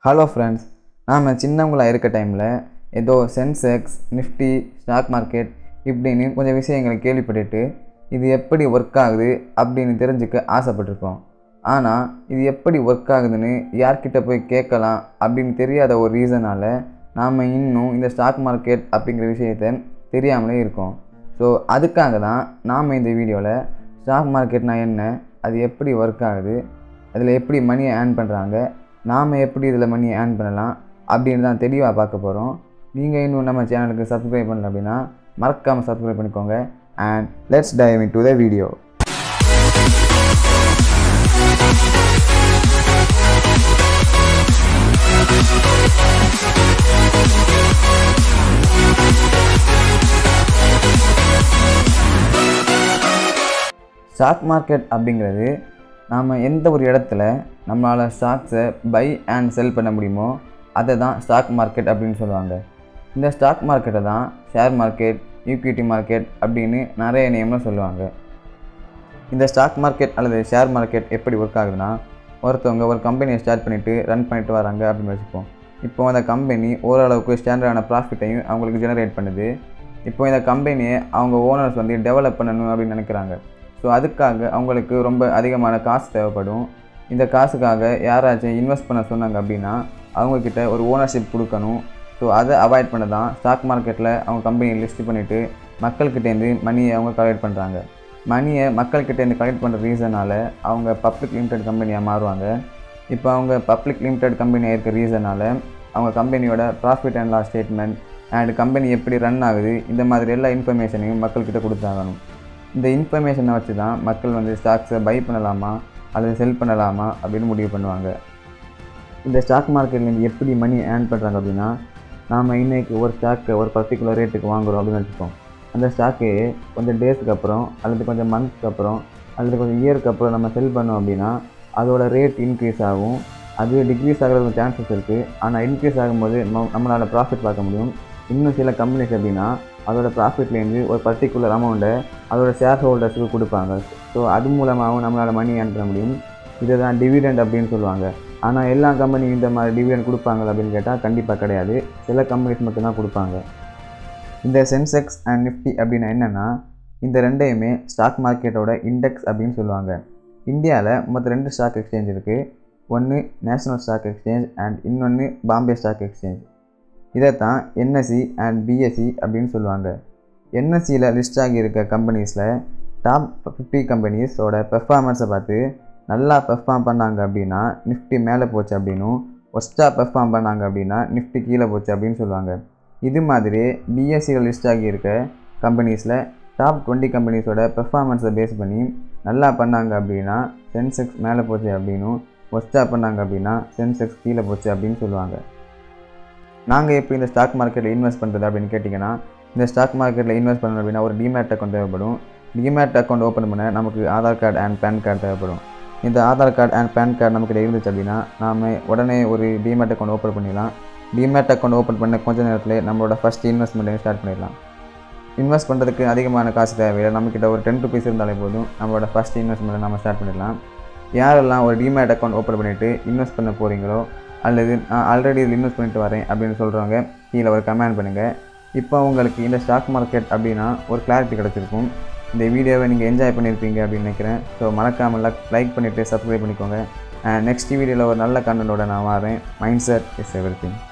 hello friends நாம் சின்னவங்களா இருக்க டைமில் ஏதோ சென்செக்ஸ் நிஃப்டி ஸ்டாக் மார்க்கெட் இப்படின்னு கொஞ்சம் விஷயங்களை கேள்விப்பட்டுட்டு இது எப்படி ஒர்க் ஆகுது அப்படின்னு தெரிஞ்சுக்க ஆசைப்பட்டிருப்போம் ஆனால் இது எப்படி ஒர்க் ஆகுதுன்னு யார்கிட்ட போய் கேட்கலாம் அப்படின்னு தெரியாத ஒரு ரீசனால் நாம் இன்னும் இந்த ஸ்டாக் மார்க்கெட் அப்படிங்கிற விஷயத்த தெரியாமலே இருக்கோம் ஸோ அதுக்காக தான் நாம் இந்த வீடியோவில் ஸ்டாக் மார்க்கெட்னா என்ன அது எப்படி ஒர்க் ஆகுது அதில் எப்படி மணியை ஏர்ன் பண்ணுறாங்க நாம் எப்படி இதில் மணியை ஏர்ன் பண்ணலாம் அப்படின்னு தான் தெளிவாக பார்க்க போகிறோம் நீங்கள் இன்னும் நம்ம சேனலுக்கு சப்ஸ்கிரைப் பண்ணல அப்படின்னா மறக்காமல் சப்ஸ்கிரைப் பண்ணிக்கோங்க and let's dive into the video stock market அப்படிங்கிறது நாம் எந்த ஒரு இடத்துல நம்மளால் ஸ்டாக்ஸை பை அண்ட் செல் பண்ண முடியுமோ அதை தான் ஸ்டாக் மார்க்கெட் அப்படின்னு சொல்லுவாங்க இந்த ஸ்டாக் மார்க்கெட்டை தான் ஷேர் மார்க்கெட் ஈக்விட்டி மார்க்கெட் அப்படின்னு நிறைய நேமில் சொல்லுவாங்க இந்த ஸ்டாக் மார்க்கெட் அல்லது ஷேர் மார்க்கெட் எப்படி ஒர்க் ஆகுதுன்னா ஒருத்தவங்க ஒரு கம்பெனியை ஸ்டார்ட் பண்ணிவிட்டு ரன் பண்ணிட்டு வராங்க அப்படின்னு வச்சுப்போம் இப்போ அந்த கம்பெனி ஓரளவுக்கு ஸ்டாண்டர்டான ப்ராஃபிட்டையும் அவங்களுக்கு ஜெனரேட் பண்ணுது இப்போ இந்த கம்பெனியை அவங்க ஓனர்ஸ் வந்து டெவலப் பண்ணணும் அப்படின்னு நினைக்கிறாங்க ஸோ அதுக்காக அவங்களுக்கு ரொம்ப அதிகமான காசு தேவைப்படும் இந்த காசுக்காக யாராச்சும் இன்வெஸ்ட் பண்ண சொன்னாங்க அப்படின்னா அவங்கக்கிட்ட ஒரு ஓனர்ஷிப் கொடுக்கணும் ஸோ அதை அவாய்ட் பண்ண தான் ஸ்டாக் மார்க்கெட்டில் அவங்க கம்பெனியை லிஸ்ட் பண்ணிவிட்டு மக்கள்கிட்டேருந்து மணியை அவங்க கலெக்ட் பண்ணுறாங்க மணியை மக்கள்கிட்டேருந்து கலெக்ட் பண்ணுற ரீசனால் அவங்க பப்ளிக் லிமிடெட் கம்பெனியாக மாறுவாங்க இப்போ அவங்க பப்ளிக் லிமிடெட் கம்பெனியாக இருக்க ரீசனால் அவங்க கம்பெனியோட profit and loss statement and company எப்படி ரன் ஆகுது இந்த மாதிரி எல்லா இன்ஃபர்மேஷனையும் மக்கள்கிட்ட கொடுத்தாகணும் இந்த இன்ஃபர்மேஷனை வச்சு தான் மக்கள் வந்து ஸ்டாக்ஸை பை பண்ணலாமா அல்லது செல் பண்ணலாமா அப்படின்னு முடிவு பண்ணுவாங்க இந்த ஸ்டாக் மார்க்கெட்லேருந்து எப்படி மணி ஏர்ன் பண்ணுறாங்க அப்படின்னா நாம் இன்றைக்கி ஒரு ஸ்டாக்கை ஒரு பர்டிகுலர் ரேட்டுக்கு வாங்குகிறோம் அப்படின்னு வச்சுப்போம் அந்த ஸ்டாக்கு கொஞ்சம் டேஸ்க்கு அப்புறம் அல்லது கொஞ்சம் மந்த்ஸ்க்கு அப்புறம் அல்லது கொஞ்சம் இயருக்கு அப்புறம் நம்ம செல் பண்ணோம் அப்படின்னா அதோட ரேட் இன்க்ரீஸ் ஆகும் அது டிக்ரீஸ் ஆகிறதுக்கு சான்சஸ் இருக்குது ஆனால் இன்க்ரீஸ் ஆகும்போது நம்ம நம்மளால் ப்ராஃபிட் பார்க்க முடியும் இன்னும் சில கம்பெனிஸ் எப்படின்னா அதோட ப்ராஃபிட்லேருந்து ஒரு பர்டிகுலர் அமௌண்ட்டை அதோட ஷேர் ஹோல்டர்ஸுக்கு கொடுப்பாங்க ஸோ அது மூலமாகவும் நம்மளால் மணி ஏர்ன் பண்ண முடியும் இதை தான் டிவிடெண்ட் அப்படின்னு சொல்லுவாங்க ஆனால் எல்லா கம்பெனியும் இந்த மாதிரி டிவிடெண்ட் கொடுப்பாங்க அப்படின்னு கேட்டால் கண்டிப்பாக கிடையாது சில கம்பெனிஸ் மட்டும்தான் கொடுப்பாங்க இந்த சென்செக்ஸ் அண்ட் நிஃப்டி அப்படின்னா என்னென்னா இந்த ரெண்டையுமே ஸ்டாக் மார்க்கெட்டோட இண்டெக்ஸ் அப்படின்னு சொல்லுவாங்க இந்தியாவில் மொத்தம் ரெண்டு ஸ்டாக் எக்ஸ்சேஞ்ச் இருக்குது ஒன்று நேஷ்னல் ஸ்டாக் எக்ஸ்சேஞ்ச் அண்ட் இன்னொன்று பாம்பே ஸ்டாக் எக்ஸ்சேஞ்ச் இதை தான் என்எஸ்சி அண்ட் பிஎஸ்சி அப்படின்னு சொல்லுவாங்க என்எஸ்சியில் லிஸ்ட் ஆகியிருக்க கம்பெனிஸில் டாப் ஃபிஃப்டி கம்பெனிஸோட பெர்ஃபார்மன்ஸை பார்த்து நல்லா பெர்ஃபார்ம் பண்ணாங்க அப்படின்னா நிஃப்டி மேலே போச்சு அப்படின்னும் ஒஸ்ட்டாக பெர்ஃபார்ம் பண்ணாங்க அப்படின்னா நிஃப்டி கீழே போச்சு அப்படின்னு சொல்லுவாங்க இது மாதிரி பிஎஸ்சியில் லிஸ்ட் ஆகியிருக்க கம்பெனிஸில் டாப் டுவெண்ட்டி கம்பெனிஸோட பெர்ஃபார்மன்ஸை பேஸ் பண்ணி நல்லா பண்ணாங்க அப்படின்னா சென்செக்ஸ் மேலே போச்சு அப்படின்னும் ஒஸ்ட்டாக பண்ணாங்க அப்படின்னா சென்செக்ஸ் கீழே போச்சு அப்படின்னு சொல்லுவாங்க நாங்கள் எப்படி இந்த ஸ்டாக் மார்க்கெட்டில் இன்வெஸ்ட் பண்ணுறது அப்படின்னு கேட்டிங்கன்னா இந்த ஸ்டாக் மார்க்கெட்டில் இன்வெஸ்ட் பண்ணணும் அப்படின்னா ஒரு டிமேட் அக்கௌண்ட் தேவைப்படும் டிமேட் அக்கௌண்ட் ஓப்பன் பண்ண நமக்கு Aadhaar card and PAN card தேவைப்படும் இந்த Aadhaar card and PAN card நமக்கு இருந்துச்சு அப்படின்னா நாம் உடனே ஒரு டிமேட் அக்கௌண்ட் ஓப்பன் பண்ணிடலாம் டிமேட் அக்கௌண்ட் ஓப்பன் பண்ண கொஞ்ச நேரத்தில் நம்மளோட ஃபஸ்ட் இன்வெஸ்ட்மெண்ட்டையும் ஸ்டார்ட் பண்ணிடலாம் இன்வெஸ்ட் பண்ணுறதுக்கு அதிகமான காசு தேவையில்லை நம்மக்கிட்ட ஒரு டென் ருபீஸ் இருந்தாலே போதும் நம்மளோட ஃபஸ்ட் இன்வெஸ்ட்மெண்ட்டை நம்ம ஸ்டார்ட் பண்ணிடலாம் யாரெல்லாம் ஒரு டிமேட் அக்கௌண்ட் ஓப்பன் பண்ணிவிட்டு இன்வெஸ்ட் பண்ண போகிறீங்களோ அல்லது நான் ஆல்ரெடி இதில் இன்வெஸ்ட் பண்ணிட்டு வரேன் அப்படின்னு சொல்கிறவங்க கீழே ஒரு கமெண்ட் பண்ணுங்கள் இப்போ உங்களுக்கு இந்த ஸ்டாக் மார்க்கெட் அப்படின்னா ஒரு கிளாரிட்டி கிடச்சிருக்கும் இந்த வீடியோவை நீங்கள் என்ஜாய் பண்ணியிருப்பீங்க அப்படின்னு நினைக்கிறேன் ஸோ மறக்காமல் லைக் பண்ணிவிட்டு சப்ஸ்கிரைப் பண்ணிக்கோங்க நெக்ஸ்ட் வீடியோவில் ஒரு நல்ல கண்டனோட நான் வரேன் mindset is every thing